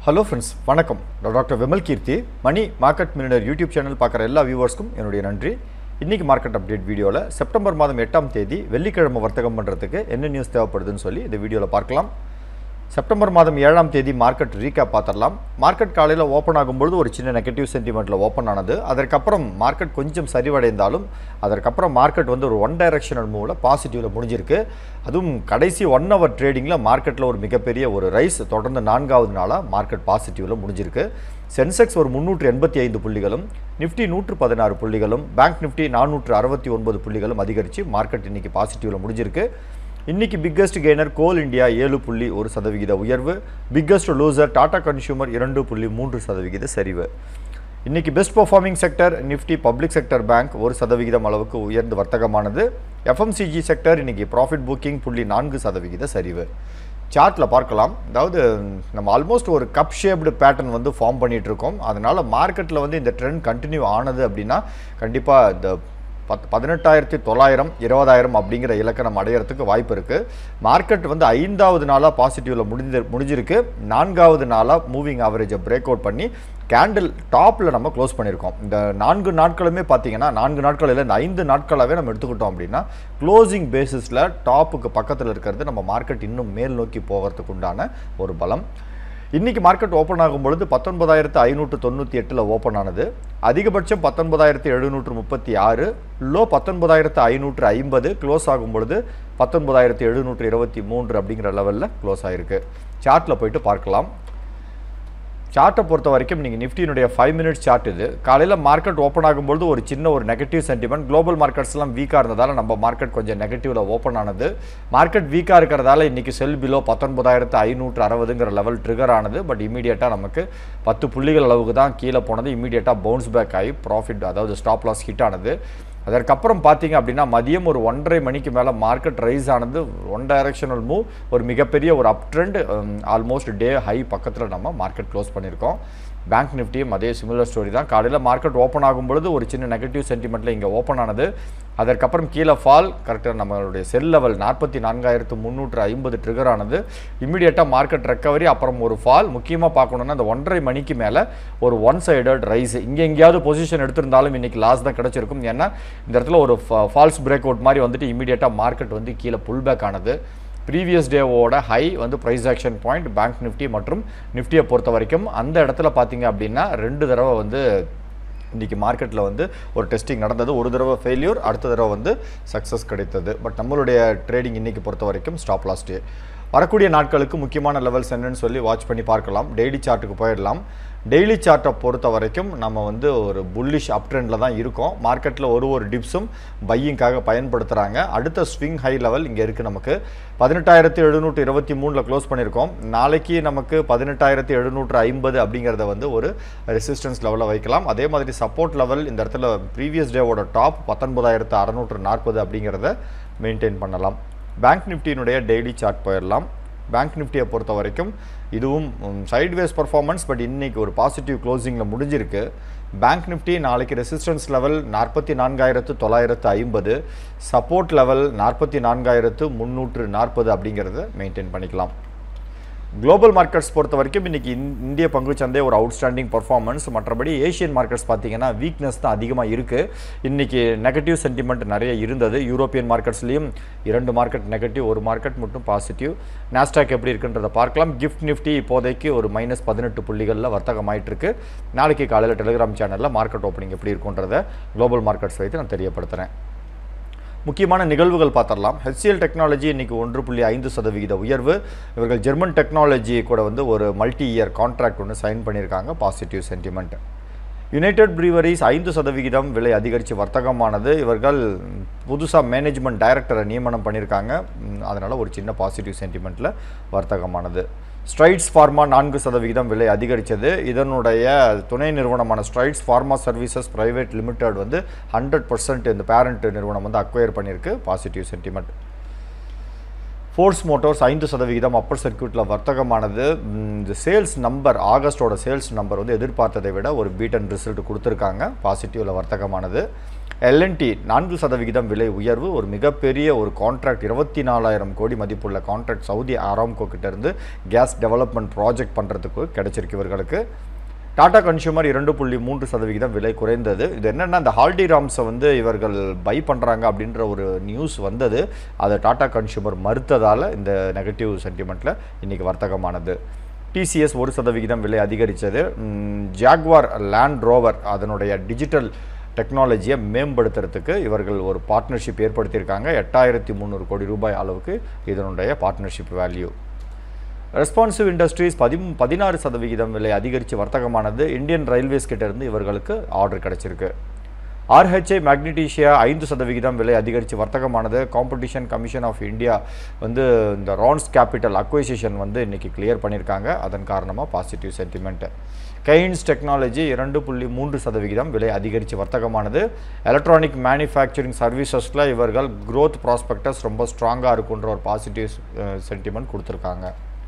hello friends வணக்கம் நான் doctor Vimal Keerthi Mani market millionaire YouTube channel பார்க்குற எல்லா வியூவர்ஸ்க்கும் என்னுடைய நன்றி இன்றைக்கி மார்க்கெட் அப்டேட் வீடியோவில் செப்டம்பர் மாதம் எட்டாம் தேதி வெள்ளிக்கிழமை வர்த்தகம் பண்ணுறதுக்கு என்ன நியூஸ் தேவைப்படுதுன்னு சொல்லி இந்த வீடியோவில் பார்க்கலாம் செப்டம்பர் மாதம் ஏழாம் தேதி மார்க்கெட் ரீகேப் பார்த்துடலாம் மார்க்கெட் காலையில் ஓப்பன் ஆகும்பொழுது ஒரு சின்ன நெகட்டிவ் சென்டிமெண்ட்டில் ஓப்பன் ஆனது அதற்கப்புறம் மார்க்கெட் கொஞ்சம் சரிவடைந்தாலும் அதற்கப்புறம் மார்க்கெட் வந்து ஒரு ஒன் டைரக்ஷனல் மூவில் பாசிட்டிவில் முடிஞ்சிருக்கு அதுவும் கடைசி ஒன் ஹவர் ட்ரேடிங்கில் மார்க்கெட்டில் ஒரு மிகப்பெரிய ஒரு ரைஸ் தொடர்ந்து நான்காவது நாளாக மார்க்கெட் பாசிட்டிவில் முடிஞ்சிருக்கு சென்செக்ஸ் ஒரு முந்நூற்று எண்பத்தி ஐந்து புள்ளிகளும் நிஃப்டி நூற்று பதினாறு புள்ளிகளும் பேங்க் நிஃப்டி நானூற்று அறுபத்தி ஒன்பது புள்ளிகளும் அதிகரித்து மார்க்கெட் இன்னைக்கு பாசிட்டிவில் முடிஞ்சிருக்கு இன்னைக்கு பிக்கஸ்ட் கெய்னர் கோல் இந்தியா ஏழு புள்ளி ஒரு சதவிகித உயர்வு பிக்கஸ்ட் லூசர் டாடா கன்சியூமர் இரண்டு புள்ளி மூன்று சதவிகித சரிவு இன்னைக்கு best performing sector Nifty public sector bank ஒரு சதவிகிதம் அளவுக்கு உயர்ந்து வர்த்தகமானது எஃப்எம்சிஜி செக்டர் இன்னைக்கு ப்ராஃபிட் புக்கிங் புள்ளி நான்கு சதவிகித சரிவு சார்ட்டில் பார்க்கலாம் அதாவது நம்ம ஆல்மோஸ்ட் ஒரு கப் ஷேப்டு பேட்டர்ன் வந்து ஃபார்ம் பண்ணிட்டு இருக்கோம் அதனால மார்க்கெட்டில் வந்து இந்த ட்ரெண்ட் கண்டினியூ ஆனது அப்படின்னா கண்டிப்பாக இந்த பத் பதினெட்டாயிரத்தி தொள்ளாயிரம் இருபதாயிரம் அப்படிங்கிற இலக்கை நம்ம அடையிறதுக்கு வாய்ப்பு இருக்குது மார்க்கெட் வந்து ஐந்தாவது நாளாக பாசிட்டிவில் முடிஞ்சு முடிஞ்சிருக்கு நான்காவது நாளாக மூவிங் ஆவரேஜை பிரேக் அவுட் பண்ணி கேண்டில் டாப்பில் நம்ம க்ளோஸ் பண்ணியிருக்கோம் இந்த நான்கு நாட்களுமே பார்த்தீங்கன்னா நான்கு நாட்கள் இல்லை இந்த ஐந்து நாட்களாகவே நம்ம எடுத்துக்கிட்டோம் அப்படின்னா க்ளோசிங் பேசிஸில் டாப்புக்கு பக்கத்தில் இருக்கிறது நம்ம மார்க்கெட் இன்னும் மேல் நோக்கி போகிறதுக்கு உண்டான ஒரு பலம் இன்னைக்கு மார்க்கெட் ஓப்பன் ஆகும் பொழுது பத்தொன்பதாயிரத்து ஐநூற்று தொண்ணூற்றி எட்டில் ஓப்பன் ஆனது அதிகபட்சம் பத்தொன்பதாயிரத்து எழுநூற்று முப்பத்தி ஆறு லோ பத்தொன்பதாயிரத்து ஐநூற்று ஐம்பது க்ளோஸ் ஆகும் பொழுது பத்தொன்பதாயிரத்து எழுநூற்று இருபத்தி மூன்று அப்படிங்கிற லெவலில் க்ளோஸ் ஆயிருக்கு சார்ட்டில் போயிட்டு பார்க்கலாம் சார்ட்டை பொறுத்த வரைக்கும் நீங்கள் நிஃப்டியினுடைய ஃபைவ் மினிட்ஸ் சார்ட் இது காலையில் மார்க்கெட் ஓப்பன் ஆகும்பொழுது ஒரு சின்ன ஒரு நெகட்டிவ் சென்டிமெண்ட் குளோபல் மார்க்கெட்ஸ்லாம் வீக்காக இருந்ததால் நம்ம மார்க்கெட் கொஞ்சம் நெகட்டிவில் ஓப்பன் ஆனது மார்க்கெட் வீக்காக இருக்கிறதால இன்றைக்கி செல் பிலோ பத்தொன்பதாயிரத்து ஐநூற்று அறுபதுங்கிற லெவல் ட்ரிகர் ஆனது பட் இமீடியட்டாக நமக்கு பத்து புள்ளிகள் அளவுக்கு தான் கீழே போனது இமீடியட்டாக பவுன்ஸ் பேக் ஆகி ப்ராஃபிட் அதாவது ஸ்டாப் லாஸ் ஹிட் ஆனது அதற்கப்புறம் பார்த்தீங்க அப்படின்னா மதியம் ஒரு ஒன்றரை மணிக்கு மேலே மார்க்கெட் ரைஸ் ஆனது ஒன் டைரக்ஷனல் மூவ் ஒரு மிகப்பெரிய ஒரு up trend almost day high பக்கத்தில் நம்ம மார்க்கெட் க்ளோஸ் பண்ணியிருக்கோம் பேங்க் நிஃப்டியும் அதே சிமிலர் ஸ்டோரி தான் காலையில் மார்க்கெட் ஓப்பன் ஆகும் பொழுது ஒரு சின்ன நெகட்டிவ் சென்டிமெண்ட்டில் இங்கே ஓப்பன் ஆனது அதற்கப்புறம் கீழே ஃபால் கரெக்டாக நம்மளுடைய செல் லெவல் நாற்பத்தி நான்காயிரத்து முந்நூற்று ஐம்பது ட்ரிகர் ஆனது இமீடியட்டாக மார்க்கெட் ரெக்கவரி அப்புறம் ஒரு ஃபால் முக்கியமாக பார்க்கணுன்னா அந்த ஒன்றரை மணிக்கு மேலே ஒரு ஒன் சைடட் ரைஸ் இங்கே எங்கேயாவது பொசிஷன் எடுத்திருந்தாலும் இன்றைக்கி லாஸ் தான் கிடச்சிருக்கும் ஏன்னா இந்த இடத்துல ஒரு ஃபால்ஸ் பிரேக் அவுட் மாதிரி வந்துட்டு இமீடியட்டாக மார்க்கெட் வந்து கீழே புல் பேக் ஆனது ப்ரீவியஸ் டேவோட ஹை வந்து price action point bank Nifty மற்றும் நிஃப்டியை பொறுத்த வரைக்கும் அந்த இடத்துல பார்த்தீங்க அப்படின்னா ரெண்டு தடவை வந்து இன்றைக்கி மார்க்கெட்டில் வந்து ஒரு டெஸ்டிங் நடந்தது ஒரு தடவை ஃபெயில்யூர் அடுத்த தடவை வந்து சக்ஸஸ் கிடைத்தது பட் நம்மளுடைய ட்ரேடிங் இன்றைக்கி பொறுத்த வரைக்கும் ஸ்டாப் லாஸ் டே வரக்கூடிய நாட்களுக்கு முக்கியமான லெவல்ஸ் என்னன்னு சொல்லி வாட்ச் பண்ணி பார்க்கலாம் டெய்லி சார்ட்டுக்கு போயிடலாம் டெய்லி சார்ட்டை பொறுத்த வரைக்கும் நம்ம வந்து ஒரு புல்லிஷ் அப் ட்ரெண்டில் தான் இருக்கோம் மார்க்கெட்டில் ஒரு ஒரு டிப்ஸும் பையிங்காக பயன்படுத்துகிறாங்க அடுத்த ஸ்விங் ஹை லெவல் இங்கே இருக்குது நமக்கு பதினெட்டாயிரத்தி எழுநூற்று இருபத்தி மூணில் க்ளோஸ் பண்ணியிருக்கோம் நாளைக்கு நமக்கு பதினெட்டாயிரத்தி எழுநூற்று ஐம்பது அப்படிங்கிறத வந்து ஒரு ரெசிஸ்டன்ஸ் லெவலில் வைக்கலாம் அதே மாதிரி சப்போர்ட் லெவல் இந்த இடத்துல ப்ரீவியஸ் டேவோட டாப் பத்தொன்பதாயிரத்து அறநூற்று நாற்பது அப்படிங்கிறத மெயின்டைன் பண்ணலாம் பேங்க் நிஃப்டியினுடைய டெய்லி சார்ட் போயிடலாம் பேங்க் நிஃப்டியை பொறுத்த வரைக்கும் இதுவும் சைட்வேஸ் பர்ஃபார்மன்ஸ் பட் இன்னைக்கு ஒரு பாசிட்டிவ் க்ளோசிங்கில் முடிஞ்சிருக்கு பேங்க் நிஃப்டி நாளைக்கு ரெசிஸ்டன்ஸ் லெவல் நாற்பத்தி நான்காயிரத்து தொள்ளாயிரத்து ஐம்பது சப்போர்ட் லெவல் நாற்பத்தி நான்காயிரத்து முந்நூற்று நாற்பது அப்படிங்கிறத மெயின்டைன் பண்ணிக்கலாம் குளோபல் மார்க்கெட்ஸ் பொறுத்த வரைக்கும் இன்றைக்கி இந்திய பங்குச்சந்தை ஒரு அவுட்ஸ்டாண்டிங் பர்ஃபார்மன்ஸ் மற்றபடி ஏஷியன் மார்க்கெட்ஸ் பார்த்தீங்கன்னா வீக்னஸ் தான் அதிகமாக இருக்குது இன்றைக்கி நெகட்டிவ் சென்டிமெண்ட் நிறைய இருந்தது யூரோப்பியன் மார்க்கெட்ஸ்லேயும் இரண்டு மார்க்கெட் நெகட்டிவ் ஒரு மார்க்கெட் மட்டும் பாசிட்டிவ் நாஸ்டாக் எப்படி இருக்குன்றதை பார்க்கலாம் கிஃப்ட் நிஃப்டி இப்போதைக்கு ஒரு மைனஸ் பதினெட்டு புள்ளிகளில் வர்த்தகம் ஆயிட்டிருக்கு நாளைக்கு காலையில் டெலிகிராம் சேனலில் மார்க்கெட் ஓப்பனிங் எப்படி இருக்குன்றதை குளோபல் மார்க்கெட்ஸ் வைத்து நான் தெரியப்படுத்துகிறேன் முக்கியமான நிகழ்வுகள் பார்த்துடலாம் ஹெச்சிஎல் டெக்னாலஜி இன்னைக்கு ஒன்று புள்ளி ஐந்து சதவிகித உயர்வு இவர்கள் ஜெர்மன் டெக்னாலஜி கூட வந்து ஒரு மல்டி இயர் கான்ட்ராக்ட் ஒன்று சைன் பண்ணியிருக்காங்க பாசிட்டிவ் சென்டிமெண்ட் யுனைடெட் ப்ரீவரிஸ் ஐந்து சதவிகிதம் விலை அதிகரித்து வர்த்தகமானது இவர்கள் புதுசாக மேனேஜ்மெண்ட் டைரக்டரை நியமனம் பண்ணியிருக்காங்க அதனால் ஒரு சின்ன பாசிட்டிவ் சென்டிமெண்ட்டில் வர்த்தகமானது ஸ்ட்ரைட்ஸ் ஃபார்மா நான்கு சதவிகிதம் விலை அதிகரித்தது இதனுடைய துணை நிறுவனமான Strides Pharma Services Private Limited வந்து ஹண்ட்ரட் பர்சன்ட் இந்த பேரண்ட் நிறுவனம் வந்து அக்வயர் பண்ணியிருக்கு பாசிட்டிவ் சென்டிமெண்ட் ஃபோர்ஸ் மோட்டார்ஸ் ஐந்து சதவிகிதம் அப்பர் சர்க்கியூட்டில் வர்த்தகமானது ம், இந்த சேல்ஸ் நம்பர் ஆகஸ்டோட சேல்ஸ் நம்பர் வந்து எதிர்பார்த்ததை விட ஒரு பீட் அண்ட் ரிசல்ட் கொடுத்துருக்காங்க பாசிட்டிவில் வர்த்தகமானது எல்என்டி நான்கு சதவிகிதம் விலை உயர்வு ஒரு மிகப்பெரிய ஒரு கான்ட்ராக்ட் இருபத்தி நாலாயிரம் கோடி மதிப்புள்ள கான்ட்ராக்ட் சவுதி ஆராம்கோ கிட்ட இருந்து கேஸ் டெவலப்மெண்ட் ப்ராஜெக்ட் பண்ணுறதுக்கு கிடைச்சிருக்கு இவர்களுக்கு டாடா கன்சூமர் இரண்டு புள்ளி மூன்று சதவிகிதம் விலை குறைந்தது இது என்னென்னா இந்த ஹால்டிராம்ஸை வந்து இவர்கள் பை பண்ணுறாங்க அப்படின்ற ஒரு நியூஸ் வந்தது அதை டாடா கன்சூமர் மறுத்ததால் இந்த நெகட்டிவ் சென்டிமெண்ட்டில் இன்றைக்கி வர்த்தகமானது டிசிஎஸ் ஒரு சதவிகிதம் விலை அதிகரித்தது ஜாக்வார் லேண்ட் ரோவர் அதனுடைய டிஜிட்டல் டெக்னாலஜியை மேம்படுத்துறதுக்கு இவர்கள் ஒரு பார்ட்னர்ஷிப் ஏற்படுத்தியிருக்காங்க எட்டாயிரத்தி முந்நூறு கோடி ரூபாய் அளவுக்கு இதனுடைய பார்ட்னர்ஷிப் வேல்யூ ரெஸ்பான்சிவ் இண்டஸ்ட்ரீஸ் பதி பதினாறு சதவிகிதம் விலை அதிகரித்து வர்த்தகமானது இந்தியன் ரயில்வேஸ் கிட்ட இருந்து இவர்களுக்கு ஆர்டர் கிடைச்சிருக்கு ஆர்ஹெச்ஐ மேக்னீஷியா ஐந்து சதவிகிதம் விலை அதிகரித்து வர்த்தகமானது காம்படிஷன் கமிஷன் ஆஃப் இந்தியா வந்து இந்த ரான்ஸ் கேபிட்டல் அக்வைசிஷன் வந்து இன்னைக்கு கிளியர் பண்ணியிருக்காங்க அதன் காரணமாக பாசிட்டிவ் சென்டிமெண்ட் கெய்ன்ஸ் டெக்னாலஜி இரண்டு புள்ளி மூன்று சதவிகிதம் விலை அதிகரித்து வர்த்தகமானது எலக்ட்ரானிக் மேனுஃபேக்சரிங் சர்வீசஸில் இவர்கள் growth ப்ராஸ்பெக்டஸ் ரொம்ப ஸ்ட்ராங்காக இருக்குன்ற ஒரு பாசிட்டிவ் சென்டிமெண்ட் கொடுத்துருக்காங்க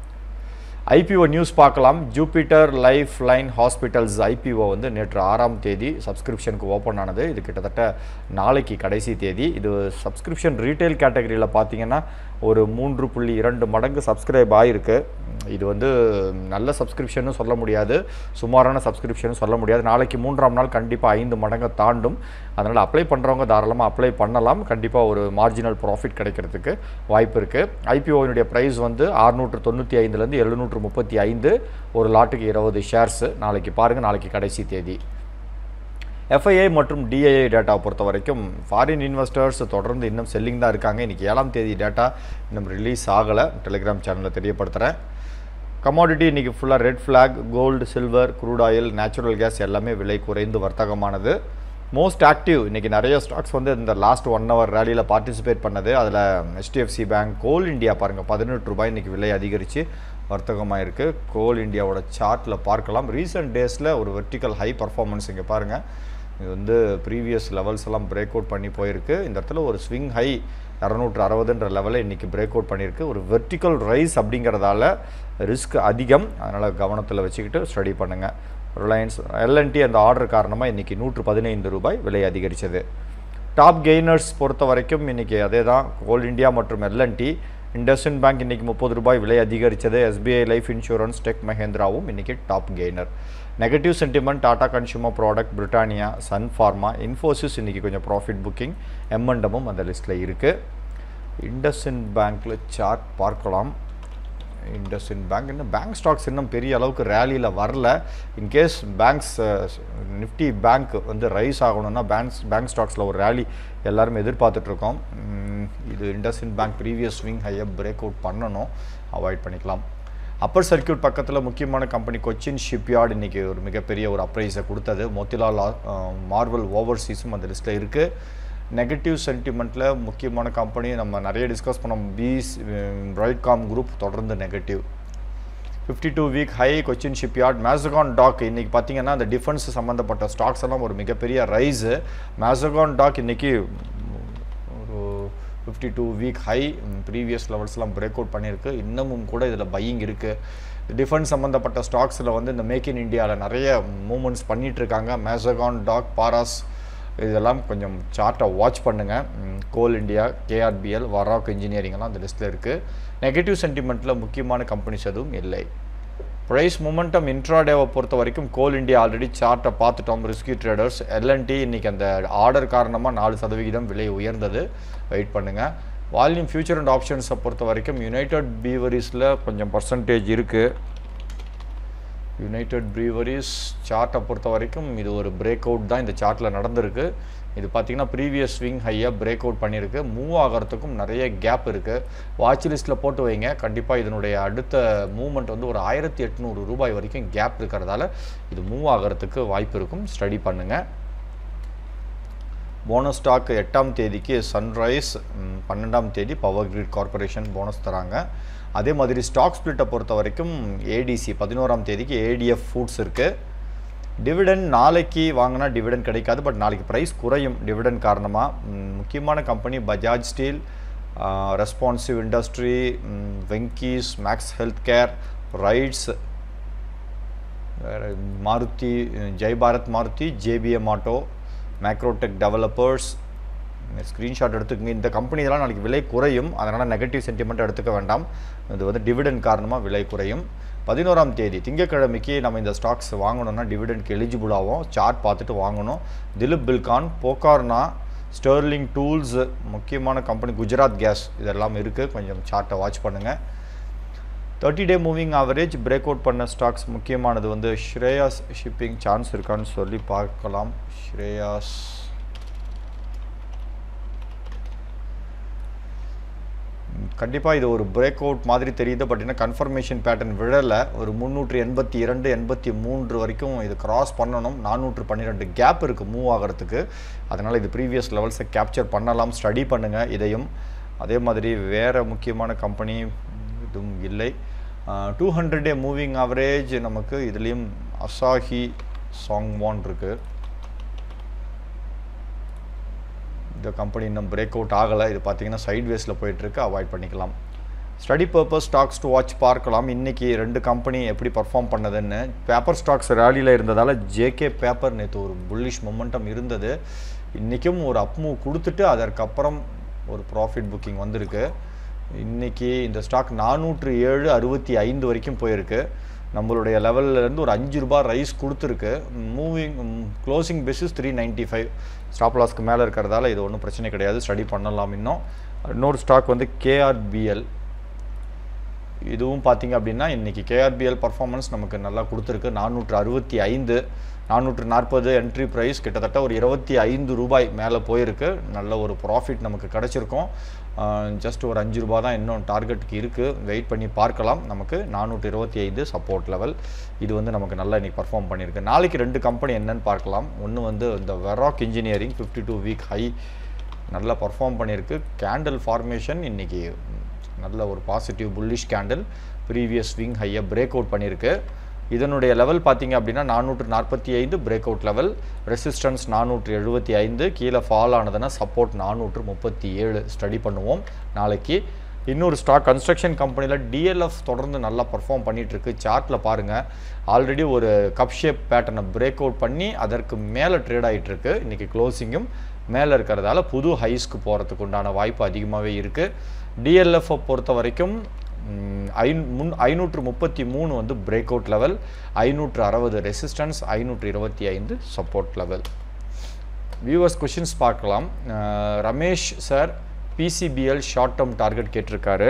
ஐபிஓ நியூஸ் பார்க்கலாம் Jupiter Life Line Hospitals IPO வந்து நேற்று ஆறாம் தேதி சப்ஸ்கிரிப்ஷனுக்கு ஓப்பன் ஆனது இது கிட்டத்தட்ட நாளைக்கு கடைசி தேதி இது சப்ஸ்கிரிப்ஷன் ரீட்டைல் கேட்டகரியில் பார்த்தீங்கன்னா ஒரு மூன்று புள்ளி இரண்டு மடங்கு சப்ஸ்கிரைப் ஆகிருக்கு இது வந்து நல்ல சப்ஸ்கிரிப்ஷன்னு சொல்ல முடியாது சுமாரான சப்ஸ்கிரிப்ஷன் சொல்ல முடியாது நாளைக்கு மூன்றாம் நாள் கண்டிப்பாக ஐந்து மடங்கை தாண்டும் அதனால் அப்ளை பண்ணுறவங்க தாராளமாக அப்ளை பண்ணலாம் கண்டிப்பாக ஒரு மார்ஜினல் ப்ராஃபிட் கிடைக்கிறதுக்கு வாய்ப்பு இருக்குது ஐபிஓனுடைய ப்ரைஸ் வந்து அறுநூற்று தொண்ணூற்றி ஐந்துலேருந்து எழுநூற்று முப்பத்தி ஐந்து ஒரு லாட்டுக்கு இருபது ஷேர்ஸு நாளைக்கு பாருங்கள் நாளைக்கு கடைசி தேதி எஃப்ஐஐ மற்றும் டிஐஐ டேட்டா பொறுத்த வரைக்கும் ஃபாரின் இன்வெஸ்டர்ஸ் தொடர்ந்து இன்னும் செல்லிங் தான் இருக்காங்க இன்றைக்கி ஏழாம் தேதி டேட்டா இன்னும் ரிலீஸ் ஆகலை டெலிகிராம் சேனலில் தெரியப்படுத்துகிறேன் கமாடிட்டி இன்றைக்கி ஃபுல்லாக red flag gold silver crude oil natural gas எல்லாமே விலை குறைந்து வர்த்தகமானது மோஸ்ட் ஆக்டிவ் இன்றைக்கி நிறைய ஸ்டாக்ஸ் வந்து இந்த லாஸ்ட் ஒன் ஹவர் ரேலியில் பார்ட்டிசிபேட் பண்ணது அதில் ஹெச்டிஎஃப்சி பேங்க் கோல் இந்தியா பாருங்கள் பதினெட்டு ரூபாய் இன்றைக்கி விலை அதிகரித்து வர்த்தகமாக இருக்குது கோல் இந்தியாவோட சார்ட்டில் பார்க்கலாம் ரீசெண்ட் டேஸில் ஒரு வெர்டிக்கல் ஹை பர்ஃபார்மன்ஸ் இங்கே பாருங்கள் இது வந்து ப்ரீவியஸ் லெவல்ஸ் எல்லாம் பிரேக் அவுட் பண்ணி போயிருக்கு இந்த இடத்துல ஒரு ஸ்விங் ஹை இரநூற்று அறுபதுன்ற லெவலில் இன்றைக்கி பிரேக் அவுட் பண்ணியிருக்கு ஒரு வெர்டிக்கல் ரைஸ் அப்படிங்கிறதால ரிஸ்க் அதிகம் அதனால் கவனத்தில் வச்சுக்கிட்டு ஸ்டடி பண்ணுங்கள் ரிலையன்ஸ் எல்என்டி அந்த ஆர்டர் காரணமாக இன்றைக்கி நூற்று பதினைந்து ரூபாய் விலை அதிகரித்தது டாப் கெய்னர்ஸ் பொறுத்த வரைக்கும் இன்றைக்கி அதே தான் கோல் இந்தியா மற்றும் எல்என்டி இண்டஸ்இன் பேங்க் இன்றைக்கி முப்பது ரூபாய் விலை அதிகரித்தது எஸ்பிஐ லைஃப் இன்சூரன்ஸ் டெக் மஹேந்திராவும் இன்றைக்கி top gainer negative sentiment Tata Consumer Product Britannia Sun Pharma Infosys இன்றைக்கி கொஞ்சம் ப்ராஃபிட் புக்கிங் எம்எண்டமும் அந்த லிஸ்ட்டில் இருக்குது இண்டஸ்இன் பேங்க்கில் சார்ட் பார்க்கலாம் இண்டஸ்இன் பேங்க் இன்னும் பேங்க் ஸ்டாக்ஸ் இன்னும் பெரிய அளவுக்கு ரேலியில் வரல இன்கேஸ் பேங்க்ஸ் நிஃப்டி பேங்க் வந்து ரைஸ் ஆகணும்னா பேங்க்ஸ் பேங்க் ஸ்டாக்ஸில் ஒரு ரேலி எல்லாருமே எதிர்பார்த்துட்ருக்கோம் இது இண்டஸ்இன் பேங்க் ப்ரீவியஸ் ஸ்விங் ஹையை பிரேக் அவுட் பண்ணணும் அவாய்ட் பண்ணிக்கலாம் அப்பர் சர்க்கியூட் பக்கத்தில் முக்கியமான கம்பெனி கொச்சின் ஷிப்யார்டு இன்றைக்கி ஒரு மிகப்பெரிய ஒரு அப்ரைஸை கொடுத்தது மோத்திலால் மார்வல் ஓவர்சீஸும் அந்த லிஸ்ட்டில் இருக்குது நெகட்டிவ் சென்டிமெண்ட்டில் முக்கியமான கம்பெனி நம்ம நிறைய டிஸ்கஸ் பண்ணோம் பீஸ் பிரைட்காம் குரூப் தொடர்ந்து negative fifty two week high Cochin shipyard Mazagon dock இன்றைக்கி பார்த்தீங்கன்னா அந்த டிஃபென்ஸ் சம்மந்தப்பட்ட ஸ்டாக்ஸ் எல்லாம் ஒரு மிகப்பெரிய ரைஸு மேசகான் டாக் இன்றைக்கி ஒரு fifty two week high previous லெவல்ஸ்லாம் பிரேக் அவுட் பண்ணியிருக்கு இன்னமும் கூட இதில் பையிங் இருக்குது டிஃபென்ஸ் சம்மந்தப்பட்ட ஸ்டாக்ஸில் வந்து இந்த மேக் இன் இந்தியாவில் நிறைய மூமெண்ட்ஸ் பண்ணிகிட்ருக்காங்க மேசகான் டாக் பாராஸ் இதெல்லாம் கொஞ்சம் சார்ட்டை வாட்ச் பண்ணுங்கள் கோல் இந்தியா கேஆர்பிஎல் வராக் இன்ஜினியரிங்லாம் அந்த லிஸ்ட்டில் இருக்குது நெகட்டிவ் சென்டிமெண்ட்டில் முக்கியமான கம்பெனிஸ் எதுவும் இல்லை ப்ரைஸ் மூமெண்டம் இன்ட்ராடேவை பொறுத்த வரைக்கும் கோல் இந்தியா ஆல்ரெடி சார்ட்டை பார்த்துட்டோம் ரிஸ்கி ட்ரேடர்ஸ் எல்என்டி இன்றைக்கி அந்த ஆர்டர் காரணமாக நாலு சதவிகிதம் விலை உயர்ந்தது வெயிட் பண்ணுங்கள் வால்யூம் ஃபியூச்சர் அண்ட் ஆப்ஷன்ஸை பொறுத்த வரைக்கும் யுனைடெட் பீவரிஸில் கொஞ்சம் பர்சன்டேஜ் இருக்குது யுனைடெட் ப்ரீவரிஸ் சார்ட்டை பொறுத்த வரைக்கும் இது ஒரு பிரேக் அவுட் தான் இந்த சார்ட்டில் நடந்திருக்கு இது பார்த்திங்கன்னா ப்ரீவியஸ் ஸ்விங் ஹையாக பிரேக் அவுட் பண்ணியிருக்கு மூவ் ஆகிறதுக்கும் நிறைய கேப் இருக்குது வாட்ச் லிஸ்ட்டில் போட்டு வைங்க கண்டிப்பாக இதனுடைய அடுத்த மூவ்மெண்ட் வந்து ஒரு ஆயிரத்தி எட்நூறு ரூபாய் வரைக்கும் கேப் இருக்கிறதால இது மூவ் ஆகிறதுக்கு வாய்ப்பு இருக்கும் ஸ்டடி பண்ணுங்கள் போனஸ் ஸ்டாக் எட்டாம் தேதிக்கு சன்ரைஸ் பன்னெண்டாம் தேதி பவர் கிரிட் கார்பரேஷன் போனஸ் தராங்க அதே மாதிரி ஸ்டாக் ஸ்பிளிட்டை பொறுத்த வரைக்கும் ஏடிசி பதினோராம் தேதிக்கு ஏடிஎஃப் ஃபுட்ஸ் இருக்குது டிவிடன் நாளைக்கு வாங்கினா டிவிடன் கிடைக்காது பட் நாளைக்கு ப்ரைஸ் குறையும் டிவிடன் காரணமாக முக்கியமான company Bajaj steel responsive industry Venky's Max health care RITES வேறு Maruti Jai Bharat Maruti JBM auto Macrotech Developers screenshot எடுத்துக்கங்க இந்த கம்பெனி இதெல்லாம் நாளைக்கு விலை குறையும் அதனால் நெகட்டிவ் சென்டிமெண்ட் எடுத்துக்க வேண்டாம் இது வந்து டிவிடெண்ட் காரணமாக விலை குறையும் பதினோராம் தேதி திங்கக்கிழமைக்கு நம்ம இந்த ஸ்டாக்ஸ் வாங்கணும்னா டிவிடெண்ட்க்கு எலிஜிபிள் ஆகும் சார்ட் பார்த்துட்டு வாங்கணும் Dilip Buildcon Pokarna Sterling Tools முக்கியமான கம்பெனி குஜராத் கேஸ் இதெல்லாம் இருக்குது கொஞ்சம் சார்ட்டை வாட்ச் பண்ணுங்கள் thirty day moving average break out பண்ண ஸ்டாக்ஸ் முக்கியமானது வந்து ஸ்ரேயாஸ் ஷிப்பிங் சான்ஸ் இருக்கான்னு சொல்லி பார்க்கலாம் ஸ்ரேயாஸ் கண்டிப்பாக இது ஒரு பிரேக் அவுட் மாதிரி தெரியுது பட் என்ன கன்ஃபர்மேஷன் பேட்டர்ன் விழலை ஒரு முந்நூற்றி எண்பத்தி இரண்டு எண்பத்தி மூன்று வரைக்கும் இது கிராஸ் பண்ணணும் நானூற்று பன்னிரெண்டு கேப் இருக்குது மூவ் ஆகிறதுக்கு அதனால் இது ப்ரீவியஸ் லெவல்ஸை கேப்சர் பண்ணலாம் ஸ்டடி பண்ணுங்கள் இதையும் அதே மாதிரி வேறு முக்கியமான கம்பெனி இதுவும் இல்லை two hundred day moving average நமக்கு இதுலேயும் அசாஹி சாங்வான் இருக்குது இந்த கம்பெனி இன்னும் பிரேக் அவுட் ஆகலை இது பார்த்தீங்கன்னா சைட்வேஸில் போயிட்டுருக்கு அவாய்ட் பண்ணிக்கலாம் study purpose stocks to watch பார்க்கலாம் இன்றைக்கி ரெண்டு கம்பெனி எப்படி பர்ஃபார்ம் பண்ணதுன்னு பேப்பர் ஸ்டாக்ஸ் ரேலியில் இருந்ததால் ஜேகே பேப்பர் நேற்று ஒரு புல்லிஷ் மொமெண்டம் இருந்தது இன்றைக்கும் ஒரு அப்மூவ் கொடுத்துட்டு அதற்கப்புறம் ஒரு ப்ராஃபிட் புக்கிங் வந்திருக்கு இன்றைக்கி இந்த ஸ்டாக் நானூற்று ஏழு அறுபத்தி ஐந்து வரைக்கும் போயிருக்கு நம்மளுடைய லெவல்லேருந்து ஒரு அஞ்சு ரூபா ரைஸ் கொடுத்துருக்கு moving closing basis three ninety five stop லாஸ்க்கு மேலே இருக்கிறதால இது ஒன்றும் பிரச்சனை கிடையாது ஸ்டடி பண்ணலாம் இன்னும் இன்னொரு ஸ்டாக் வந்து கேஆர்பிஎல் இதுவும் பார்த்தீங்க அப்படின்னா இன்றைக்கி கேஆர்பிஎல் பர்ஃபார்மன்ஸ் நமக்கு நல்லா கொடுத்துருக்கு நானூற்று அறுபத்தி ஐந்து நானூற்று நாற்பது என்ட்ரி ப்ரைஸ் கிட்டத்தட்ட ஒரு இருபத்தி ஐந்து ரூபாய் மேலே போயிருக்கு நல்ல ஒரு ப்ராஃபிட் நமக்கு கிடச்சிருக்கும் ஜஸ்ட் ஒரு அஞ்சு ரூபா தான் இன்னும் டார்கெட்டுக்கு இருக்குது வெயிட் பண்ணி பார்க்கலாம் நமக்கு நானூற்று இருபத்தி ஐந்து சப்போர்ட் லெவல் இது வந்து நமக்கு நல்லா இன்றைக்கி பர்ஃபார்ம் பண்ணியிருக்கு நாளைக்கு ரெண்டு கம்பெனி என்னன்னு பார்க்கலாம் ஒன்று வந்து இந்த வெராக் engineering fifty two week high நல்லா பர்ஃபார்ம் பண்ணியிருக்கு கேண்டில் ஃபார்மேஷன் இன்றைக்கி நல்ல ஒரு பாசிட்டிவ் புல்லிஷ் கேண்டில் ப்ரீவியஸ் விங் ஹையை பிரேக் அவுட் பண்ணியிருக்கு இதனுடைய லெவல் பார்த்தீங்க அப்படின்னா நானூற்று நாற்பத்தி ஐந்து பிரேக் அவுட் லெவல் ரெசிஸ்டன்ஸ் நானூற்று எழுபத்தி ஐந்து கீழே ஃபால் ஆனதுன்னா சப்போர்ட் நானூற்று முப்பத்தி ஏழு ஸ்டடி பண்ணுவோம் நாளைக்கு இன்னொரு ஸ்டாக் கன்ஸ்ட்ரக்ஷன் கம்பெனியில் டிஎல்எஃப் தொடர்ந்து நல்லா பர்ஃபார்ம் பண்ணிகிட்ருக்கு சார்ட்டில் பாருங்கள் ஆல்ரெடி ஒரு கப் ஷேப் பேட்டர்னை பிரேக் அவுட் பண்ணி அதற்கு மேலே ட்ரேட் ஆகிட்டுருக்கு இன்றைக்கி க்ளோசிங்கும் மேலே இருக்கிறதால புது ஹைஸ்க்கு போகிறதுக்கு உண்டான வாய்ப்பு அதிகமாகவே இருக்குது டிஎல்எஃப்பை பொறுத்த வரைக்கும் ஐ முன் ஐநூற்று முப்பத்தி மூணு வந்து பிரேக் அவுட் லெவல் ஐநூற்று அறுபது ரெசிஸ்டன்ஸ் ஐநூற்று இருபத்தி ஐந்து சப்போர்ட் லெவல் வியூவர்ஸ் கொஷின்ஸ் பார்க்கலாம் Ramesh sir PCBL short term target கேட்டிருக்காரு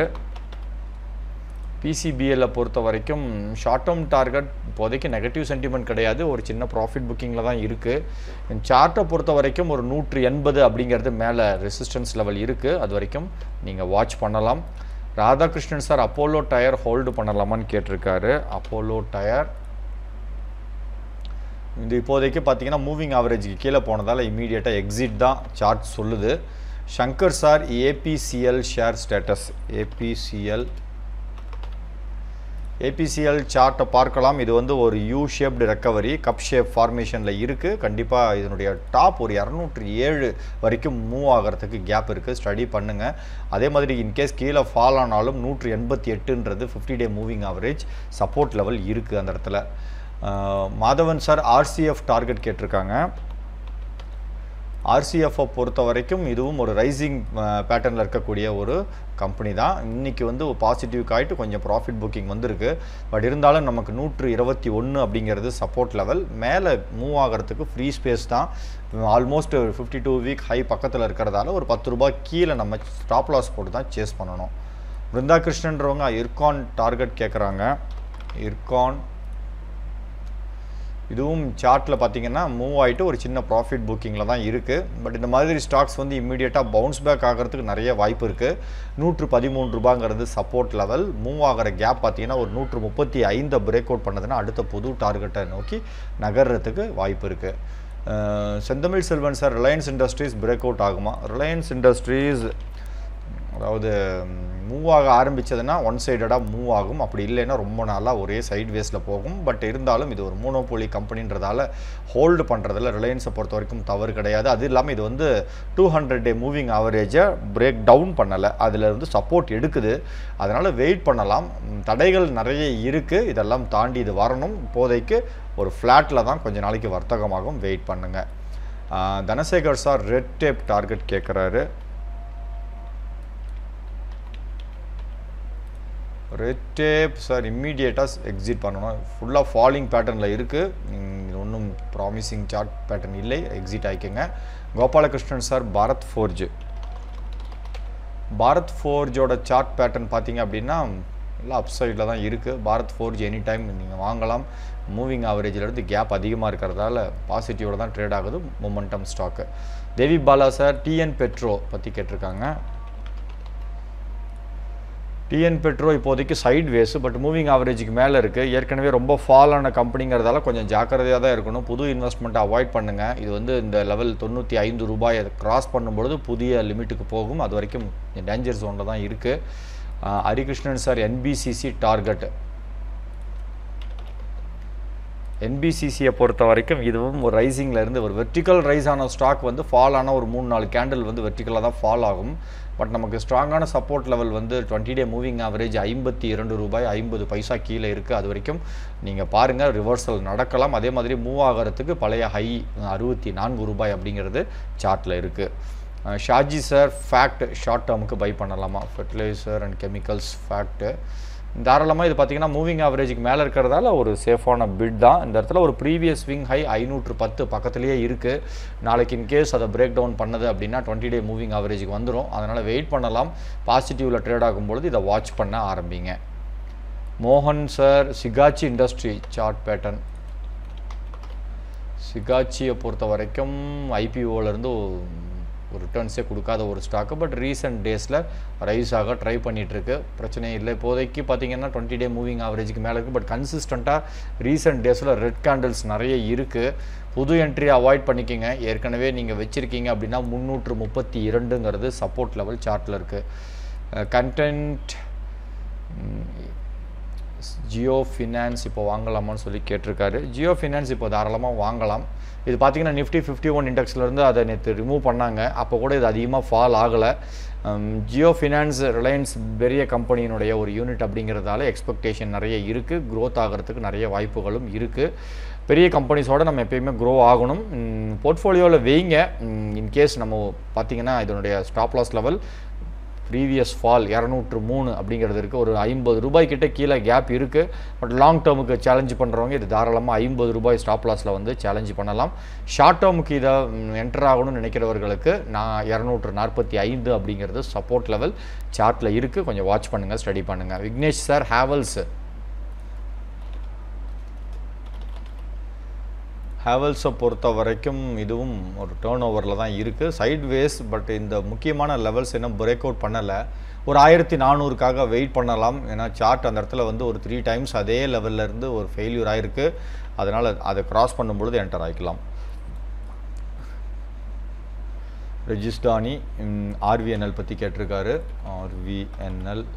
பிசிபிஎல்லை பொறுத்த வரைக்கும் ஷார்ட் டேர்ம் டார்கெட் இப்போதைக்கு நெகட்டிவ் சென்டிமெண்ட் கிடையாது ஒரு சின்ன ப்ராஃபிட் புக்கிங்கில் தான் இருக்குது சார்ட்டை பொறுத்த வரைக்கும் ஒரு நூற்று எண்பது அப்படிங்கிறது மேலே ரெசிஸ்டன்ஸ் லெவல் இருக்குது அது வரைக்கும் நீங்கள் வாட்ச் பண்ணலாம் Radhakrishnan sir Apollo tyre hold பண்ணலாமான்னு கேட்டிருக்காரு அப்போலோ டயர் இது இப்போதைக்கு பார்த்தீங்கன்னா மூவிங் ஆவரேஜுக்கு கீழே போனதால் இமீடியட்டாக எக்ஸிட் தான் சார்ட் சொல்லுது Shankar sir ABCL share status ABCL ABCL சார்ட்டை பார்க்கலாம் இது வந்து ஒரு U shaped recovery cup shape ஃபார்மேஷனில் இருக்குது கண்டிப்பாக இதனுடைய டாப் ஒரு இரநூற்றி ஏழு வரைக்கும் மூவ் ஆகிறதுக்கு கேப் இருக்குது ஸ்டடி பண்ணுங்கள் அதே மாதிரி இன்கேஸ் கீழே ஃபால் ஆனாலும் நூற்று எண்பத்தி எட்டுன்றது fifty day moving average support level இருக்குது அந்த இடத்துல மாதவன் சார் ஆர்சிஎஃப் டார்கெட் கேட்டிருக்காங்க ஆர்சிஎஃப்பை பொறுத்த வரைக்கும் இதுவும் ஒரு ரைசிங் பேட்டர்னில் இருக்கக்கூடிய ஒரு கம்பெனி தான் இன்றைக்கி வந்து ஒரு பாசிட்டிவ் ஆகிட்டு கொஞ்சம் ப்ராஃபிட் புக்கிங் வந்திருக்கு பட் இருந்தாலும் நமக்கு நூற்று இருபத்தி ஒன்று அப்படிங்கிறது சப்போர்ட் லெவல் மேலே மூவ் ஆகிறதுக்கு ஃப்ரீ ஸ்பேஸ் தான் almost fifty two week high பக்கத்தில் இருக்கிறதால ஒரு பத்து ரூபாய் கீழே நம்ம ஸ்டாப் லாஸ் போட்டு தான் சேஸ் பண்ணணும் பிருந்தா கிருஷ்ணன்றவங்க இர்கான் டார்கெட் கேட்குறாங்க இர்கான் இதுவும் சார்ட்டில் பார்த்தீங்கன்னா மூவ் ஆகிட்டு ஒரு சின்ன ப்ராஃபிட் புக்கிங்கில் தான் இருக்குது பட் இந்த மாதிரி ஸ்டாக்ஸ் வந்து இம்மீடியட்டாக பவுன்ஸ் பேக் ஆகிறதுக்கு நிறைய வாய்ப்பு இருக்குது நூற்று பதிமூணு ரூபாங்கிறது சப்போர்ட் லெவல் மூவ் ஆகிற கேப் பார்த்தீங்கன்னா ஒரு நூற்று முப்பத்தி ஐந்தை பிரேக் அவுட் பண்ணதுன்னா அடுத்த புது டார்கெட்டை நோக்கி நகர்றதுக்கு வாய்ப்பு இருக்குது Senthamizh Selvan sir Reliance Industries break out ஆகுமா ரிலையன்ஸ் இண்டஸ்ட்ரீஸ் அதாவது மூவ் ஆக ஆரம்பிச்சதுன்னா ஒன் சைடடாக மூவ் ஆகும் அப்படி இல்லைன்னா ரொம்ப நாளாக ஒரே சைட் வேஸில் போகும் பட் இருந்தாலும் இது ஒரு மோனோபோலி கம்பெனின்றதால ஹோல்டு பண்ணுறதுல ரிலையன்ஸை பொறுத்த வரைக்கும் தவறு கிடையாது அது இல்லாமல் இது வந்து டூ ஹண்ட்ரட் டே மூவிங் ஆவரேஜை பிரேக் டவுன் பண்ணலை அதில் இருந்து சப்போர்ட் எடுக்குது அதனால் வெயிட் பண்ணலாம் ம், தடைகள் நிறைய இருக்குது இதெல்லாம் தாண்டி இது வரணும் இப்போதைக்கு ஒரு ஃப்ளாட்டில் தான் கொஞ்ச நாளைக்கு வர்த்தகமாகும் வெயிட் பண்ணுங்கள் Dhanasekar sir red tape target கேட்குறாரு ரெட் டேப் சார் இம்மீடியட்டாக எக்ஸிட் பண்ணணும் ஃபுல்லாக ஃபாலிங் பேட்டர்னில் இருக்குது ஒன்றும் ப்ராமிசிங் சார்ட் பேட்டர்ன் இல்லை எக்ஸிட் ஆகிக்கங்க கோபாலகிருஷ்ணன் சார் பாரத் ஃபோர்ஜ் பாரத் ஃபோர்ஜோட சார்ட் பேட்டர்ன் பார்த்தீங்க அப்படின்னா எல்லாம் அப் சைடில் தான் இருக்குது பாரத் ஃபோர்ஜ் எனி டைம் நீங்கள் வாங்கலாம் மூவிங் ஆவரேஜிலேருந்து கேப் அதிகமாக இருக்கிறதால பாசிட்டிவோட தான் ட்ரேட் ஆகுது momentum stock Devi Bala sir TN Petro பற்றி கேட்டிருக்காங்க டிஎன் பெட்ரோ இப்போதைக்கு சைட் வேஸ் பட் மூவிங் ஆவரேஜுக்கு மேலே இருக்குது ஏற்கனவே ரொம்ப ஃபால் ஆன கம்பெனிங்கிறதால கொஞ்சம் ஜாக்கிரதையாக தான் இருக்கணும் புது இன்வெஸ்ட்மெண்ட்டை அவாய்ட் பண்ணுங்கள் இது வந்து இந்த லெவல் தொண்ணூற்றி ஐந்து ரூபாயை கிராஸ் பண்ணும்பொழுது புதிய லிமிட்டுக்கு போகும் அது வரைக்கும் டேஞ்சர் ஜோனில் தான் இருக்குது ஹரிகிருஷ்ணன் சார் என்பிசிசி டார்கெட் என்பிசிசியை பொறுத்த வரைக்கும் இதுவும் ஒரு ரைசிங்கில் இருந்து ஒரு வெர்டிக்கல் ரைஸ் ஆன ஸ்டாக் வந்து ஃபால் ஆன ஒரு மூணு நாலு கேண்டில் வந்து வெர்டிக்கலாக தான் ஃபால் ஆகும் பட் நமக்கு ஸ்ட்ராங்கான சப்போர்ட் லெவல் வந்து டுவெண்ட்டி டே மூவிங் ஆவரேஜ் ஐம்பத்தி இரண்டு ரூபாய் ஐம்பது பைசா கீழே இருக்குது அது வரைக்கும் நீங்கள் பாருங்கள் ரிவர்சல் நடக்கலாம் அதே மாதிரி மூவ் ஆகிறதுக்கு பழைய ஹை அறுபத்தி நான்கு ரூபாய் அப்படிங்கிறது சார்ட்டில் இருக்குது ஷாஜி சார் ஃபேக்ட் ஷார்ட் டேர்முக்கு பை பண்ணலாமா ஃபெர்டிலைசர் அண்ட் கெமிக்கல்ஸ் ஃபேக்ட்டு தாராளமாக இது பார்த்தீங்கன்னா மூவிங் ஆவரேஜுக்கு மேலே இருக்கிறதால ஒரு சேஃபான பிட் தான் இந்த இடத்துல ஒரு ப்ரீவியஸ் ஸ்விங் ஹை ஐநூற்று பத்து பக்கத்துலேயே இருக்குது நாளைக்கு இன்கேஸ் அதை பிரேக் டவுன் பண்ணது அப்படின்னா டுவெண்ட்டி டே மூவிங் ஆவரேஜுக்கு வந்துடும் அதனால் வெயிட் பண்ணலாம் பாசிட்டிவில் ட்ரேட் ஆகும்பொழுது இதை வாட்ச் பண்ண ஆரம்பிங்க மோகன் sir Sigachi industry chart pattern சிகாச்சியை பொறுத்த வரைக்கும் ஐபிஓலேருந்து ஒரு ரிட்டர்ன்ஸே கொடுக்காத ஒரு ஸ்டாக்கு பட் ரீசெண்ட் டேஸில் ரைஸ் ஆக ட்ரை பண்ணிகிட்ருக்கு பிரச்சனை இல்லை இப்போதைக்கு பார்த்தீங்கன்னா டுவெண்ட்டி டே மூவிங் ஆவரேஜுக்கு மேலே இருக்குது பட் கன்சிஸ்டண்ட்டாக ரீசெண்ட் டேஸில் ரெட் கேண்டில்ஸ் நிறைய இருக்குது புது என்ட்ரி அவாய்ட் பண்ணிக்கோங்க ஏற்கனவே நீங்கள் வச்சுருக்கீங்க அப்படின்னா முந்நூற்று முப்பத்தி இரண்டுங்கிறது சப்போர்ட் லெவல் சார்ட்டில் இருக்குது கண்டென்ட் ஜியோ ஃபினான்ஸ் இப்போ வாங்கலாமான்னு சொல்லி கேட்டிருக்காரு ஜியோ ஃபினான்ஸ் இப்போ தாராளமாக வாங்கலாம் இது பார்த்தீங்கன்னா நிஃப்டி ஃபிஃப்டி ஒன் இண்டெக்ஸ்லேருந்து அதை நேற்று ரிமூவ் பண்ணாங்க அப்போ கூட இது அதிகமாக ஃபால் ஆகலை ஜியோ ஃபினான்ஸ் ரிலையன்ஸ் பெரிய கம்பெனியினுடைய ஒரு யூனிட் அப்படிங்கிறதால எக்ஸ்பெக்டேஷன் நிறைய இருக்குது க்ரோத் ஆகிறதுக்கு நிறைய வாய்ப்புகளும் இருக்குது பெரிய கம்பெனிஸோட நம்ம எப்பயுமே க்ரோ ஆகணும் போர்ட்ஃபோலியோவில் வைங்க இன்கேஸ் நம்ம பார்த்தீங்கன்னா இதனுடைய stop loss level previous fall இரநூற்று மூணு அப்படிங்கிறது இருக்குது ஒரு ஐம்பது ரூபாய் கிட்ட கீழே கேப் இருக்குது பட் லாங் டேர்முக்கு சேலஞ்ச் பண்ணுறவங்க இது தாராளமாக ஐம்பது ரூபாய் ஸ்டாப் லாஸில் வந்து சேலஞ்ச் பண்ணலாம் ஷார்ட் டேர்முக்கு இதை என்டர் ஆகணும்னு நினைக்கிறவர்களுக்கு நான் இரநூற்று நாற்பத்தி ஐந்து அப்படிங்கிறது சப்போர்ட் லெவல் சார்ட்டில் இருக்குது கொஞ்சம் வாட்ச் பண்ணுங்கள் ஸ்டடி பண்ணுங்கள் விக்னேஷ் சார் ஹேவல்ஸ் ஹேவல்ஸை பொறுத்த வரைக்கும் இதுவும் ஒரு டேர்ன் ஓவரில் தான் இருக்குது சைட் வேஸ் பட் இந்த முக்கியமான லெவல்ஸ் இன்னும் பிரேக் அவுட் பண்ணலை ஒரு ஆயிரத்தி நானூறுக்காக வெயிட் பண்ணலாம் ஏன்னா சார்ட் அந்த இடத்துல வந்து ஒரு த்ரீ டைம்ஸ் அதே லெவல்ல இருந்து ஒரு ஃபெயில்யூர் ஆயிருக்கு அதனால் அதை கிராஸ் பண்ணும்பொழுது என்டர் ஆகிக்கலாம் ரெஜிஸ்டானி ஆர்விஎன்எல் பற்றி கேட்டிருக்காரு ஆர்விஎன்எல்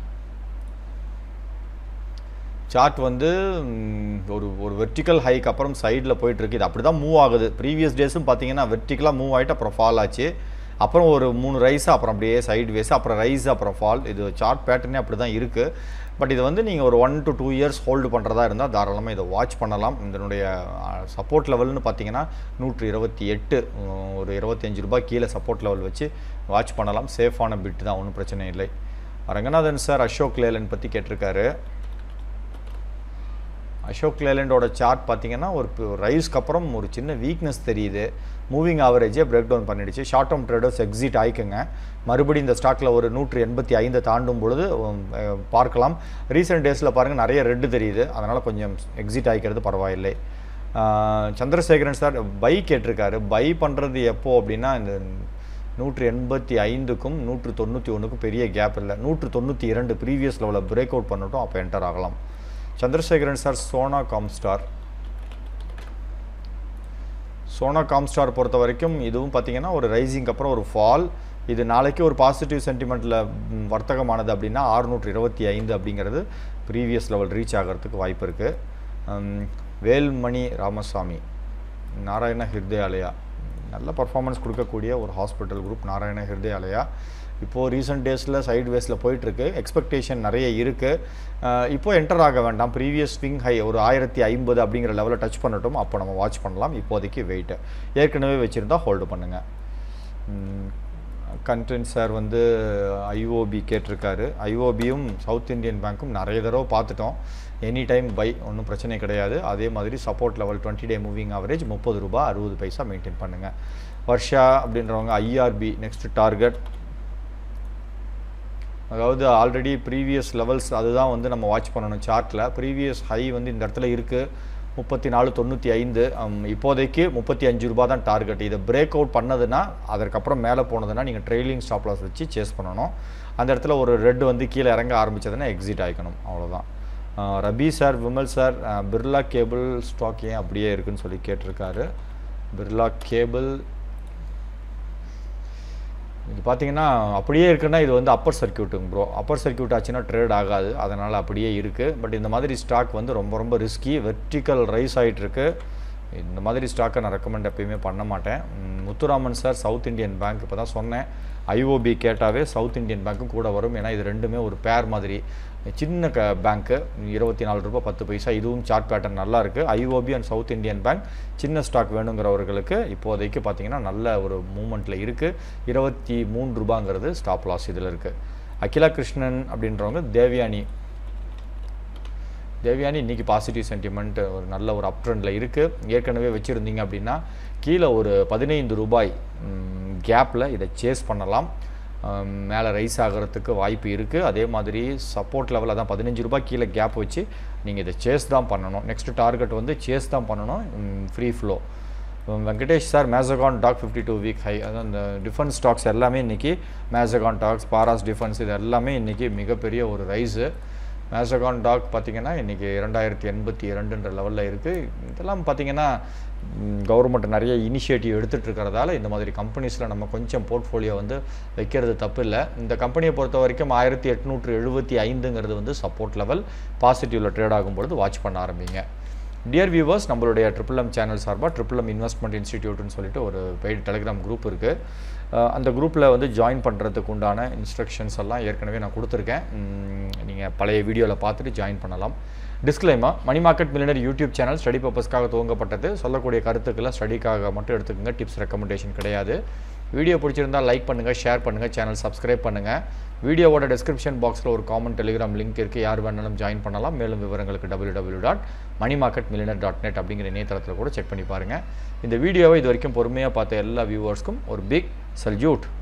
சார்ட் வந்து ம், ஒரு ஒரு வெர்டிக்கல் ஹைக்கு அப்புறம் சைடில் போயிட்டுருக்கு இது அப்படி தான் மூவ் ஆகுது ப்ரீவியஸ் டேஸும் பார்த்தீங்கன்னா வெர்டிக்கலாக மூவ் ஆகிட்டு அப்புறம் ஃபால் ஆச்சு அப்புறம் ஒரு மூணு ரைஸ் அப்புறம் அப்படியே சைடு வேஸ் அப்புறம் ரைஸ் அப்புறம் ஃபால் இது சார்ட் பேட்டர்னே அப்படி தான் இருக்குது பட் இது வந்து நீங்கள் ஒரு one to two years hold பண்ணுறதா இருந்தால் தாராளமாக இதை வாட்ச் பண்ணலாம் இதனுடைய சப்போர்ட் லெவல்னு பார்த்தீங்கன்னா நூற்றி இருபத்தி எட்டு ஒரு இருபத்தஞ்சு ரூபாய் கீழே சப்போர்ட் லெவல் வச்சு வாட்ச் பண்ணலாம் சேஃபான பிட் தான் ஒன்றும் பிரச்சனை இல்லை ரங்கநாதன் சார் அசோக் லேலன் பற்றி கேட்டிருக்காரு அசோக் லேலண்டோட சார்ட் பார்த்தீங்கன்னா ஒரு ரைஸ்க்கு அப்புறம் ஒரு சின்ன வீக்னஸ் தெரியுது மூவிங் ஆவரேஜே பிரேக் டவுன் பண்ணிடுச்சு ஷார்ட் டேர்ம் ட்ரேடர்ஸ் எக்ஸிட் ஆயிக்குங்க மறுபடியும் இந்த ஸ்டாக்கில் ஒரு நூற்றி எண்பத்தி ஐந்து தாண்டும் பொழுது உம், அஹ், பார்க்கலாம் ரீசெண்ட் டேஸில் பாருங்கள் நிறைய ரெட்டு தெரியுது அதனால் கொஞ்சம் எக்ஸிட் ஆகிக்கிறது பரவாயில்லை ஆஹ், சந்திரசேகரன் சார் பை கேட்டிருக்காரு பை பண்ணுறது எப்போ அப்படின்னா இந்த நூற்று எண்பத்தி ஐந்துக்கும் நூற்று தொண்ணூற்றி ஒன்றுக்கும் பெரிய கேப் இல்லை நூற்று தொண்ணூற்றி இரண்டு ப்ரீவியஸ் லெவலில் பிரேக் அவுட் பண்ணட்டும் அப்போ என்டர் ஆகலாம் Chandrasekaran sir Sona Comstar Sona Comstar பொறுத்த வரைக்கும் இதுவும் பார்த்தீங்கன்னா ஒரு ரைசிங்க்கு அப்புறம் ஒரு ஃபால் இது நாளைக்கு ஒரு பாசிட்டிவ் சென்டிமெண்ட்டில் வர்த்தகமானது அப்படின்னா ஆறுநூற்று இருபத்தி ஐந்து அப்படிங்கிறது ப்ரீவியஸ் லெவல் ரீச் ஆகிறதுக்கு வாய்ப்பு இருக்குது வேல்மணி ராமசாமி நாராயண ஹிருதயாலயா நல்ல பர்ஃபார்மன்ஸ் கொடுக்கக்கூடிய ஒரு ஹாஸ்பிட்டல் குரூப் நாராயண ஹிருதயாலயா இப்போது ரீசெண்ட் டேஸில் சைடு வேஸில் போயிட்டுருக்கு எக்ஸ்பெக்டேஷன் நிறைய இருக்குது இப்போ என்டர் ஆக வேண்டாம் ப்ரீவியஸ் ஸ்விங் ஹை ஒரு ஆயிரத்தி ஐம்பது அப்படிங்கிற லெவலில் டச் பண்ணட்டும் அப்போ நம்ம வாட்ச் பண்ணலாம் இப்போதைக்கு வெயிட்டு ஏற்கனவே வச்சுருந்தா ஹோல்டு பண்ணுங்கள் கண்டென்ட் சார் வந்து ஐஓபி கேட்டிருக்காரு ஐஓபியும் சவுத் இந்தியன் பேங்க்கும் நிறைய தடவை பார்த்துட்டோம் எனி டைம் பை ஒன்றும் பிரச்சனை கிடையாது அதே மாதிரி support level twenty day moving average முப்பது ரூபா அறுபது பைசா மெயின்டைன் பண்ணுங்கள் வர்ஷா அப்படின்றவங்க ஐஆர்பி நெக்ஸ்ட் டார்கெட் அதாவது ஆல்ரெடி ப்ரீவியஸ் லெவல்ஸ் அதுதான் வந்து நம்ம வாட்ச் பண்ணணும் சார்ட்டில் ப்ரீவியஸ் ஹை வந்து இந்த இடத்துல இருக்குது முப்பத்தி நாலு தொண்ணூற்றி ஐந்து இப்போதைக்கு முப்பத்தி அஞ்சு ரூபா தான் டார்கெட் இதை பிரேக் அவுட் பண்ணதுன்னா அதற்கப்புறம் மேலே போனதுன்னா நீங்கள் ட்ரெயிலிங் ஸ்டாப் லாஸ் வச்சு சேஸ் பண்ணணும் அந்த இடத்துல ஒரு ரெட் வந்து கீழே இறங்க ஆரம்பிச்சதுன்னா எக்ஸிட் ஆகிக்கணும் அவ்வளோதான் Rabi sir Vimal sir Birla cable stock ஏன் அப்படியே இருக்குன்னு சொல்லி கேட்டிருக்காரு பிர்லா கேபிள் இது பார்த்தீங்கன்னா அப்படியே இருக்குன்னா இது வந்து அப்பர் சர்க்கியூட்டுங்க ப்ரோ அப்பர் சர்க்கியூட் ஆச்சுன்னா ட்ரேட் ஆகாது அதனால் அப்படியே இருக்குது பட் இந்த மாதிரி ஸ்டாக் வந்து ரொம்ப ரொம்ப ரிஸ்கி வெர்டிக்கல் ரைஸ் ஆகிட்டு இருக்கு இந்த மாதிரி ஸ்டாக்கை நான் ரெக்கமெண்ட் எப்பயுமே பண்ண மாட்டேன் ம், Muthuraman sir South Indian Bank இப்போ தான் சொன்னேன் ஐஓபி கேட்டாவே சவுத் இந்தியன் பேங்க்கும் கூட வரும் ஏன்னா இது ரெண்டுமே ஒரு பேர் மாதிரி சின்ன க பேங்க்கு இருபத்தி நாலு ரூபாய் பத்து பைசா இதுவும் சார்ட் பேட்டர்ன் நல்லா இருக்குது IOB and South Indian Bank சின்ன ஸ்டாக் வேணுங்கிறவர்களுக்கு இப்போதைக்கு பார்த்தீங்கன்னா நல்ல ஒரு மூமெண்ட்டில் இருக்குது இருபத்தி மூணு ரூபாங்கிறது ஸ்டாப் லாஸ் இதில் இருக்குது அகிலா கிருஷ்ணன் அப்படின்றவங்க தேவயானி தேவயானி இன்றைக்கி பாசிட்டிவ் சென்டிமெண்ட் ஒரு நல்ல ஒரு அப் ட்ரெண்டில் இருக்குது ஏற்கனவே வச்சுருந்தீங்க அப்படின்னா கீழே ஒரு பதினைந்து ரூபாய் கேப்பில் இதை சேஸ் பண்ணலாம் மேலே ரைஸ் ஆகிறதுக்கு வாய்ப்பு இருக்குது அதே மாதிரி சப்போர்ட் லெவலில் தான் பதினஞ்சு ரூபாய் கீழே கேப் வச்சு நீங்கள் இதை சேஸ் தான் பண்ணணும் நெக்ஸ்ட் டார்கெட் வந்து சேஸ் தான் பண்ணணும் free flow Venkatesh sir Mazagon dock fifty two week high அதான் இந்த டிஃபென்ஸ் ஸ்டாக்ஸ் எல்லாமே இன்றைக்கி மேசகான் டாக்ஸ் பாராஸ் டிஃபென்ஸ் இது எல்லாமே இன்றைக்கி மிகப்பெரிய ஒரு ரைஸு மேசகான் டாக் பார்த்தீங்கன்னா இன்றைக்கி இரண்டாயிரத்தி எண்பத்தி இரண்டுன்ற லெவலில் இருக்குது இதெல்லாம் பார்த்தீங்கன்னா கவர்மெண்ட் நிறைய இனிஷியேட்டிவ் எடுத்துகிட்டு இருக்கிறதால இந்த மாதிரி கம்பெனிஸில் நம்ம கொஞ்சம் போர்ட்ஃபோலியோ வந்து வைக்கிறது தப்பு இல்லை இந்த கம்பெனியை பொறுத்த வரைக்கும் ஆயிரத்தி எட்நூற்று எழுபத்தி ஐந்துங்கிறது வந்து சப்போர்ட் லெவல் பாசிட்டிவில் ட்ரேட் ஆகும்பொழுது வாட்ச் பண்ண ஆரம்பிங்க டியர் வியூவர்ஸ் நம்மளுடைய ட்ரிபிள் எம் சேனல் சார்பாக ட்ரிபிள் எம் இன்வெஸ்ட்மெண்ட் இன்ஸ்டிடியூட்னு சொல்லிட்டு ஒரு பெய்டு டெலிகிராம் குரூப் இருக்குது அந்த குரூப்பில் வந்து ஜாயின் பண்ணுறதுக்கு உண்டான இன்ஸ்ட்ரக்ஷன்ஸ் எல்லாம் ஏற்கனவே நான் கொடுத்துருக்கேன் நீங்கள் பழைய வீடியோவில் பார்த்துட்டு ஜாயின் பண்ணலாம் disclaimer money market millionaire YouTube channel study பர்பஸ்க்காக துவங்கப்பட்டது சொல்லக்கூடிய கருத்துக்களை ஸ்டடிக்காக மட்டும் எடுத்துக்கோங்க டிப்ஸ் ரெக்கமெண்டேஷன் கிடையாது வீடியோ பிடிச்சிருந்தால் லைக் பண்ணுங்கள் ஷேர் பண்ணுங்கள் சேனல் சப்ஸ்கிரைப் பண்ணுங்கள் வீடியோவோட டிஸ்கிரிப்ஷன் பாக்ஸில் ஒரு காமன் டெலிகிராம் லிங்க் இருக்குது யார் வேணாலும் ஜாயின் பண்ணலாம் மேலும் விவரங்களுக்கு W W dot money market millionaire dot net அப்படிங்கிற இணையதளத்தில் கூட செக் பண்ணி பாருங்கள் இந்த வீடியோவை இது வரைக்கும் பொறுமையாக பார்த்த எல்லா வியூவர்ஸ்க்கும் ஒரு பிக் சல்யூட்